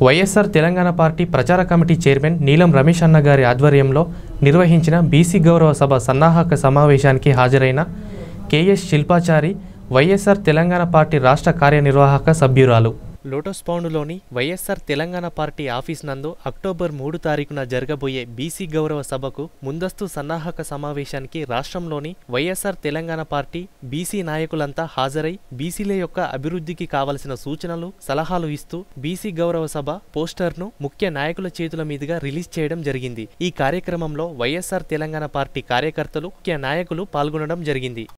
YSR Telangana party ప్రచార committee chairman Neelam Ramesh అన్న గారి ఆధ్వర్యంలో నిర్వహించిన బీసీ గౌరవ సభ సన్నాహక సమావేశానికి హాజరైన కేఎస్ శిల్పాచారి వైఎస్ఆర్ తెలంగాణ పార్టీ రాష్ట్ర కార్యనిర్వాహక సభ్యురాలు లోటస్ పౌండ్లోని వైఎస్ఆర్ తెలంగాణ పార్టీ ఆఫీస్ నందు అక్టోబర్ మూడు తారీఖున జరగబోయే బీసీ గౌరవ సభకు ముందస్తు సన్నాహక సమావేశానికి రాష్ట్రంలోని వైఎస్ఆర్ తెలంగాణ పార్టీ బీసీ నాయకులంతా హాజరై బీసీల యొక్క అభివృద్ధికి కావలసిన సూచనలు సలహాలు ఇస్తూ బీసీ గౌరవ సభ పోస్టర్ను ముఖ్య నాయకుల చేతుల మీదుగా రిలీజ్ చేయడం జరిగింది ఈ కార్యక్రమంలో వైఎస్ఆర్ తెలంగాణ పార్టీ కార్యకర్తలు ముఖ్య నాయకులు పాల్గొనడం జరిగింది